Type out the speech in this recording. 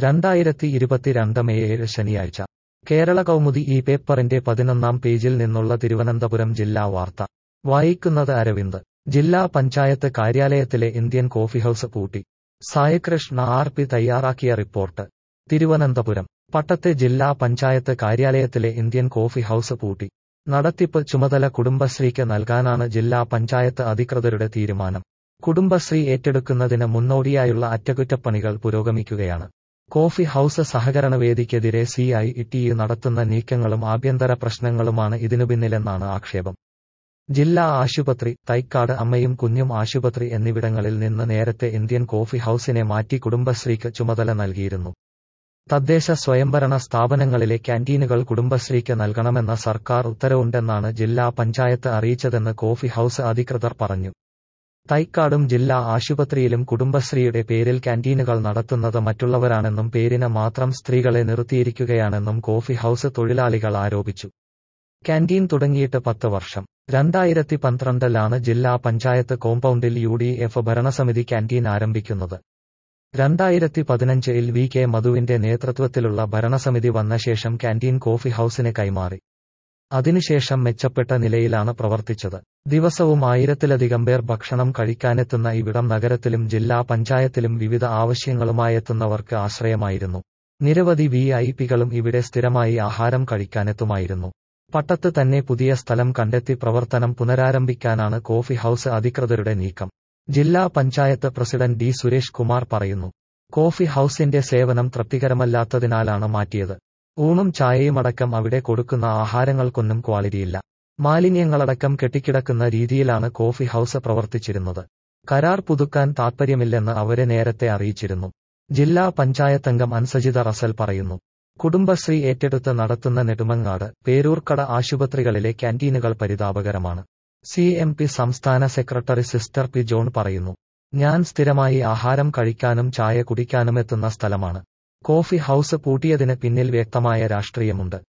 രണ്ടായിരത്തി ഇരുപത്തിരണ്ട് മെയ് ഏഴ് ശനിയാഴ്ച കേരള കൗമുദി ഈ പേപ്പറിന്റെ പതിനൊന്നാം പേജിൽ നിന്നുള്ള തിരുവനന്തപുരം ജില്ലാ വാർത്ത വായിക്കുന്നത് അരവിന്ദ് ജില്ലാ പഞ്ചായത്ത് കാര്യാലയത്തിലെ ഇന്ത്യൻ കോഫി ഹൌസ് പൂട്ടി സായകൃഷ്ണ ആർ പി തയ്യാറാക്കിയ റിപ്പോർട്ട് തിരുവനന്തപുരം പട്ടത്തെ ജില്ലാ പഞ്ചായത്ത് കാര്യാലയത്തിലെ ഇന്ത്യൻ കോഫി ഹൌസ് പൂട്ടി നടത്തിപ്പ് ചുമതല കുടുംബശ്രീക്ക് നൽകാനാണ് ജില്ലാ പഞ്ചായത്ത് അധികൃതരുടെ തീരുമാനം കുടുംബശ്രീ ഏറ്റെടുക്കുന്നതിന് മുന്നോടിയായുള്ള അറ്റകുറ്റപ്പണികൾ പുരോഗമിക്കുകയാണ് കോഫി ഹൌസ് സഹകരണ വേദിക്കെതിരെ സി ഐ ടി നടത്തുന്ന നീക്കങ്ങളും ആഭ്യന്തര പ്രശ്നങ്ങളുമാണ് ഇതിനു പിന്നിലെന്നാണ് ആക്ഷേപം ജില്ലാ ആശുപത്രി തൈക്കാട് അമ്മയും കുഞ്ഞും ആശുപത്രി എന്നിവിടങ്ങളിൽ നിന്ന് നേരത്തെ ഇന്ത്യൻ കോഫി ഹൌസിനെ മാറ്റി കുടുംബശ്രീക്ക് ചുമതല നൽകിയിരുന്നു തദ്ദേശ സ്വയംഭരണ സ്ഥാപനങ്ങളിലെ ക്യാന്റീനുകൾ കുടുംബശ്രീക്ക് നൽകണമെന്ന സർക്കാർ ഉത്തരവുണ്ടെന്നാണ് ജില്ലാ പഞ്ചായത്ത് അറിയിച്ചതെന്ന് കോഫി ഹൌസ് അധികൃതർ പറഞ്ഞു തൈക്കാടും ജില്ലാ ആശുപത്രിയിലും കുടുംബശ്രീയുടെ പേരിൽ ക്യാന്റീനുകൾ നടത്തുന്നത് മറ്റുള്ളവരാണെന്നും പേരിന് മാത്രം സ്ത്രീകളെ നിർത്തിയിരിക്കുകയാണെന്നും കോഫി ഹൌസ് തൊഴിലാളികൾ ആരോപിച്ചു ക്യാന്റീൻ തുടങ്ങിയിട്ട് പത്ത് വർഷം രണ്ടായിരത്തി പന്ത്രണ്ടിലാണ് ജില്ലാ പഞ്ചായത്ത് കോമ്പൗണ്ടിൽ യു ഡി എഫ് ഭരണസമിതി ക്യാന്റീൻ ആരംഭിക്കുന്നത് രണ്ടായിരത്തി പതിനഞ്ചിൽ വി കെ മധുവിന്റെ നേതൃത്വത്തിലുള്ള ഭരണസമിതി വന്ന ശേഷം ക്യാന്റീൻ കോഫി ഹൌസിന് കൈമാറി അതിനുശേഷം മെച്ചപ്പെട്ട നിലയിലാണ് പ്രവർത്തിച്ചത് ദിവസവും ആയിരത്തിലധികം പേർ ഭക്ഷണം കഴിക്കാനെത്തുന്ന ഇവിടം നഗരത്തിലും ജില്ലാ പഞ്ചായത്തിലും വിവിധ ആവശ്യങ്ങളുമായെത്തുന്നവർക്ക് ആശ്രയമായിരുന്നു നിരവധി വി ഐ പികളും ഇവിടെ സ്ഥിരമായി ആഹാരം കഴിക്കാനെത്തുമായിരുന്നു പട്ടത്ത് തന്നെ പുതിയ സ്ഥലം കണ്ടെത്തി പ്രവർത്തനം പുനരാരംഭിക്കാനാണ് കോഫി ഹൌസ് അധികൃതരുടെ നീക്കം ജില്ലാ പഞ്ചായത്ത് പ്രസിഡന്റ് ഡി സുരേഷ് കുമാർ പറയുന്നു കോഫി ഹൌസിന്റെ സേവനം തൃപ്തികരമല്ലാത്തതിനാലാണ് മാറ്റിയത് ഊണും ചായയുമടക്കം അവിടെ കൊടുക്കുന്ന ആഹാരങ്ങൾക്കൊന്നും ക്വാളിറ്റിയില്ല മാലിന്യങ്ങളടക്കം കെട്ടിക്കിടക്കുന്ന രീതിയിലാണ് കോഫി ഹൌസ് പ്രവർത്തിച്ചിരുന്നത് കരാർ പുതുക്കാൻ താൽപ്പര്യമില്ലെന്ന് അവരെ നേരത്തെ അറിയിച്ചിരുന്നു ജില്ലാ പഞ്ചായത്തംഗം അൻസജിത റസൽ പറയുന്നു കുടുംബശ്രീ ഏറ്റെടുത്ത് നടത്തുന്ന നെടുമങ്ങാട് പേരൂർക്കട ആശുപത്രികളിലെ ക്യാന്റീനുകൾ പരിതാപകരമാണ് സി എം പി സംസ്ഥാന സെക്രട്ടറി സിസ്റ്റർ പി ജോൺ പറയുന്നു ഞാൻ സ്ഥിരമായി ആഹാരം കഴിക്കാനും ചായ കുടിക്കാനുമെത്തുന്ന സ്ഥലമാണ് കോഫി ഹൌസ് പൂട്ടിയതിന് പിന്നിൽ വ്യക്തമായ രാഷ്ട്രീയമുണ്ട്